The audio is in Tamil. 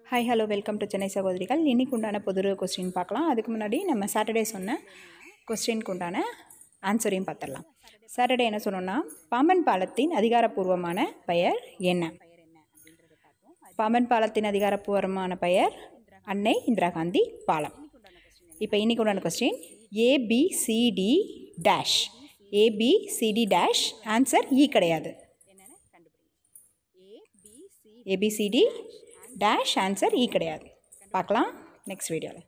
hi hello welcome to Chennai சகோதரிகள் இன்னைக்கு உண்டான பொது கொஸ்டின் பார்க்கலாம் அதுக்கு முன்னாடி நம்ம சாட்டர்டே சொன்ன கொஸ்டினுக்கு உண்டான ஆன்சரையும் பார்த்துடலாம் சாட்டர்டே என்ன சொன்னோம்னா பாம்பன் பாலத்தின் அதிகாரப்பூர்வமான பெயர் என்ன பாம்பன் பாலத்தின் அதிகாரப்பூர்வமான பெயர் அன்னை இந்திரா காந்தி பாலம் இப்போ இன்னைக்கு உண்டான question A B C D dash A B C D dash answer E கிடையாது ஏபிசிடி டேஷ் ஆன்சர் இ கிடையாது பார்க்கலாம் நெக்ஸ்ட் வீடியோவில்